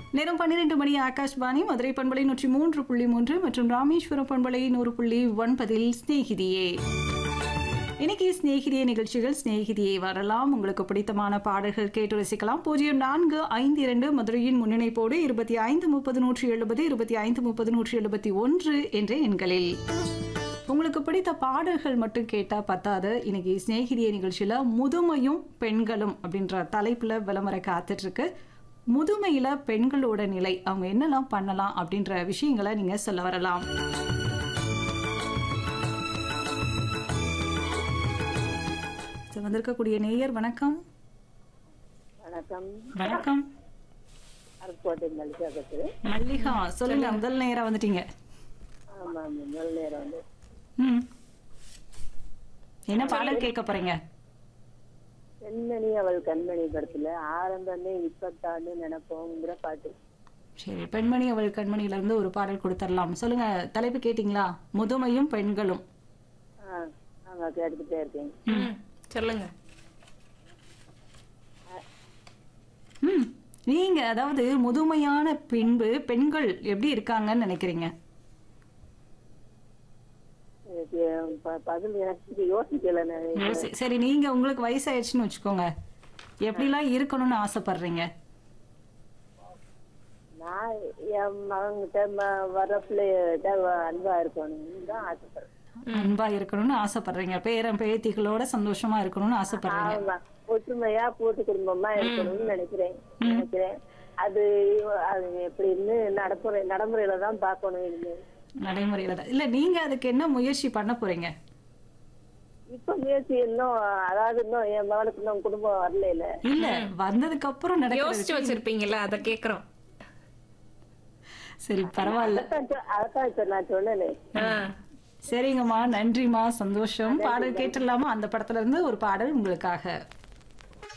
நேரம் பன்னிரண்டு மணி ஆகாஷ்வாணி மதுரை பண்பலை நூற்றி மூன்று புள்ளி மூன்று மற்றும் ராமேஸ்வரம் பண்பலை நூறு புள்ளி ஒன்பதில் சிநேகிதியே இன்னைக்கு சிநேகிதியே நிகழ்ச்சிகள் சிநேகிதியே வரலாம் உங்களுக்கு பிடித்தமான பாடல்கள் கேட்டு ரசிக்கலாம் பூஜ்ஜியம் நான்கு ஐந்து இரண்டு மதுரையின் முன்னிணைப்போடு இருபத்தி ஐந்து முப்பது நூற்றி எழுபது இருபத்தி ஐந்து முப்பது நூற்றி எழுபத்தி ஒன்று என்ற எண்களில் உங்களுக்கு பிடித்த பாடல்கள் மட்டும் கேட்டால் பத்தாது இன்னைக்கு சிநேகிதிய நிகழ்ச்சியில் முதுமையும் பெண்களும் அப்படின்ற தலைப்பில் விளம்பர காத்துட்ருக்கு முதுமையில் பெண்களோட நிலை அவங்க என்னெல்லாம் பண்ணலாம் அப்படின்ற விஷயங்களை நீங்கள் சொல்ல வரலாம் So, வந்திருக்கக்கூடிய நேயர் வணக்கம் வணக்கம் வணக்கம் அருக்கோட்டை மல்லிகா பேசுறேன் மல்லிகா சொல்லுங்க முதல் நேரா வந்துட்டீங்க ஆமா முதல் நேரம் வந்து ம் என்ன பாடல் கேட்க போறீங்க பெண்மணி அவள் கண்மணி படத்துல ஆரம்பமே இப்பத்தான்னு நினைப்போங்கிற பாட்டு சரி பெண்மணி அவள் கண்மணியில இருந்து ஒரு பாடல் கொடுத்துடலாம் சொல்லுங்க தலைப்பு கேட்டிங்களா முதுமையும் பெண்களும் ஆ ஆமா கேட்டுக்கிட்டே இருக்கேன் ம், சொல்லுங்க ம் நீங்க அதாவது முதுமையான பின்பு பெண்கள் எப்படி இருக்காங்கன்னு நினைக்கிறீங்க எனக்கு ப- பதில் எனக்கு யோசிக்கல நான் யோசி- சரி நீங்க உங்களுக்கு வயசாயிடுச்சுன்னு வச்சுக்கோங்க எப்படிலாம் இருக்கணும்னு ஆசைப்படுறீங்க நான் என் மகன்கிட்ட ம- வர பிள்ளைகிட்ட அன்பா இருக்கணும்னு தான் ஆசைப்படுறேன் அன்பா இருக்கணும்னு ஆசைப்படுறீங்க பேரன் பேத்திகளோட சந்தோஷமா இருக்கணும்னு ஆசைப்படுறீங்க ஆமா ஒற்றுமையா கூட்டு குடும்பமா இருக்கணும்னு நினைக்கிறேன் நினைக்கிறேன் அது அது எப்படின்னு நடைமுறை நடைமுறையில தான் பார்க்கணும் இனிமே நடைமுறையில தான் இல்ல நீங்க அதுக்கு என்ன முயற்சி பண்ண போறீங்க இப்ப முயற்சி இன்னும் அதாவது இன்னும் என் மகனுக்கு இன்னும் குடும்பம் வரல இல்ல இல்ல வந்ததுக்கு அப்புறம் நடக்கிறது யோசிச்சு வச்சிருப்பீங்கல்ல அத கேக்குறோம் சரி பரவாயில்ல அதான் சொ- அதான் இப்ப நான் சொன்னேனே ஆ, சரிங்கம்மா நன்றிம்மா சந்தோஷம் பாடல் கேட்டுடலாமா அந்த படத்துல இருந்து ஒரு பாடல் உங்களுக்காக